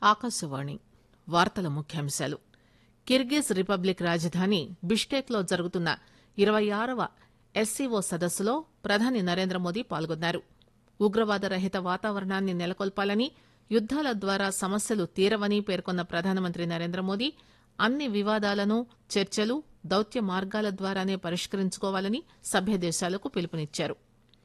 ఆకాశవాణి వార్తల ముఖ్యాంశాలు Kyrgyz republic రాజధాని బిష్కేక్లో జరుగుతున్న ఇరవై ఆరవ ఎస్సీఓ సదస్సులో ప్రధాని నరేంద్ర మోదీ పాల్గొన్నారు ఉగ్రవాద రహిత వాతావరణాన్ని నెలకొల్పాలని యుద్దాల ద్వారా సమస్యలు తీరవని పేర్కొన్న ప్రధానమంత్రి నరేంద్ర మోదీ అన్ని వివాదాలను చర్చలు దౌత్య మార్గాల ద్వారానే పరిష్కరించుకోవాలని సభ్య దేశాలకు పిలుపునిచ్చారు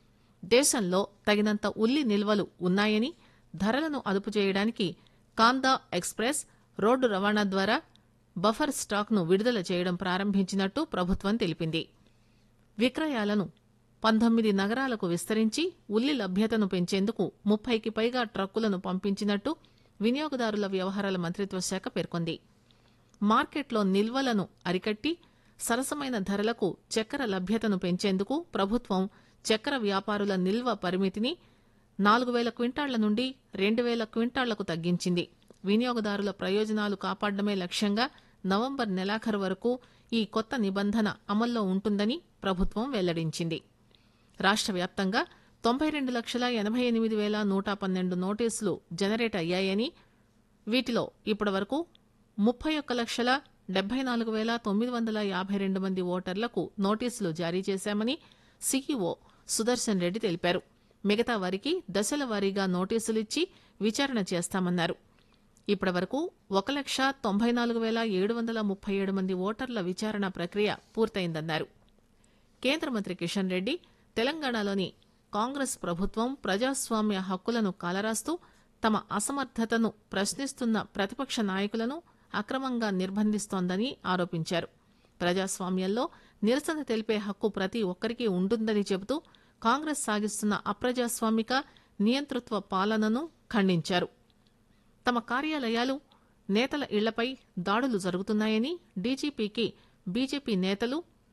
దేశంలో తగినంత ఉల్లి నిల్వలు ఉన్నాయని ధరలను అదుపు చేయడానికి కాందా ఎక్స్ప్రెస్ రోడ్డు రవాణా ద్వారా బఫర్ స్టాక్ ను విడుదల చేయడం ప్రారంభించినట్టు ప్రభుత్వం తెలిపింది విక్రయాలను పంతొమ్మిది నగరాలకు విస్తరించి ఉల్లి లభ్యతను పెంచేందుకు ముప్పైకి పైగా ట్రక్కులను పంపించినట్టు వినియోగదారుల వ్యవహారాల మంత్రిత్వ శాఖ పేర్కొంది మార్కెట్లో నిల్వలను అరికట్టి సరసమైన ధరలకు చక్కెర లభ్యతను పెంచేందుకు ప్రభుత్వం చక్కెర వ్యాపారుల నిల్వ పరిమితిని నాలుగు వేల క్వింటాళ్ల నుండి రెండు వేల క్వింటాళ్లకు తగ్గించింది వినియోగదారుల ప్రయోజనాలు కాపాడమే లక్ష్యంగా నవంబర్ నెలాఖరు వరకు ఈ కొత్త నిబంధన అమల్లో ఉంటుందని ప్రభుత్వం వెల్లడించింది రాష్ట వ్యాప్తంగా తొంభై రెండు లక్షల ఎనబై ఎనిమిది వేల నూట పన్నెండు నోటీసులు జనరేట్ అయ్యాయని వీటిలో ఇప్పటివరకు ముప్పై ఒక్క లక్షల డెబ్బై నాలుగు వేల తొమ్మిది వందల యాభై రెండు మంది ఓటర్లకు నోటీసులు జారీ చేశామని సీఈఓ సుదర్శన్ రెడ్డి తెలిపారు మిగతా వారికి దశల వారీగా నోటీసులిచ్చి విచారణ చేస్తామన్నారు ఇప్పటివరకు ఒక లక్ష తొంభై నాలుగు వేల ఏడు వందల ముప్పై ఏడు మంది ఓటర్ల విచారణ ప్రక్రియ పూర్తయిందన్నారు కేంద్ర మంత్రి కిషన్ రెడ్డి తెలంగాణలోని కాంగ్రెస్ ప్రభుత్వం ప్రజాస్వామ్య హక్కులను కాలరాస్తూ తమ అసమర్థతను ప్రశ్నిస్తున్న ప్రతిపక్ష నాయకులను అక్రమంగా నిర్బంధిస్తోందని ఆరోపించారు ప్రజాస్వామ్యంలో నిరసన తెలిపే హక్కు ప్రతి ఒక్కరికి ఉంటుందని చెబుతూ కాంగ్రెస్ సాగిస్తున్న అప్రజాస్వామిక నియంతృత్వ పాలనను ఖండించారు తమ కార్యాలయాలు నేతల ఇళ్లపై దాడులు జరుగుతున్నాయని డీజీపీకి బీజేపీ నేతలు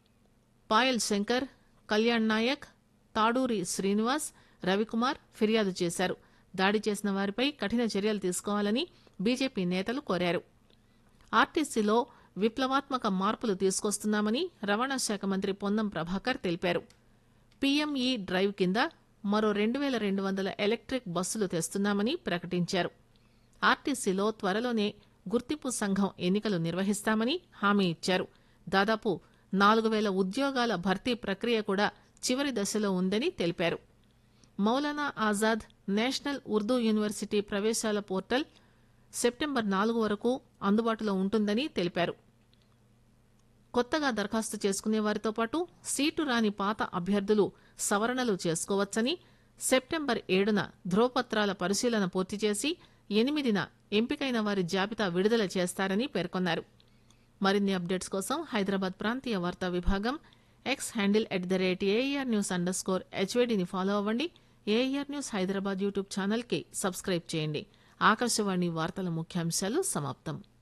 పాయల్ శంకర్ కళ్యాణ్ నాయక్ తాడూరి శ్రీనివాస్ రవికుమార్ ఫిర్యాదు చేశారు దాడి చేసిన వారిపై కఠిన చర్యలు తీసుకోవాలని బీజేపీ నేతలు కోరారు ఆర్టీసీలో విప్లవాత్మక మార్పులు తీసుకొస్తున్నామని రవాణా శాఖ మంత్రి పొన్నం ప్రభాకర్ తెలిపారు పీఎంఈ డ్రైవ్ కింద మరో రెండు వేల రెండు వందల ఎలక్ట్రిక్ బస్సులు తెస్తున్నామని ప్రకటించారు ఆర్టీసీలో త్వరలోనే గుర్తింపు సంఘం ఎన్నికలు నిర్వహిస్తామని హామీ ఇచ్చారు దాదాపు నాలుగు వేల ఉద్యోగాల భర్తీ ప్రక్రియ కూడా చివరి దశలో ఉందని తెలిపారు మౌలానా ఆజాద్ నేషనల్ ఉర్దూ యూనివర్సిటీ ప్రవేశాల పోర్టల్ సెప్టెంబర్ నాలుగు వరకు అందుబాటులో ఉంటుందని తెలిపారు కొత్తగా దరఖాస్తు చేసుకునే వారితో పాటు సీటు రాని పాత అభ్యర్థులు సవరణలు చేసుకోవచ్చని సెప్టెంబర్ ఏడున ధ్రువపత్రాల పరిశీలన పూర్తి చేసి ఎనిమిదిన ఎంపికైన వారి జాబితా విడుదల చేస్తారని పేర్కొన్నారు మరిన్ని అప్డేట్స్ కోసం హైదరాబాద్ ప్రాంతీయ వార్తా విభాగం X handle at the rate AIR news underscore హెచ్వేడిని ఫాలో అవ్వండి AIR news Hyderabad YouTube channel కి సబ్స్క్రైబ్ చేయండి ఆకాశవాణి వార్తల ముఖ్యాంశాలు సమాప్తం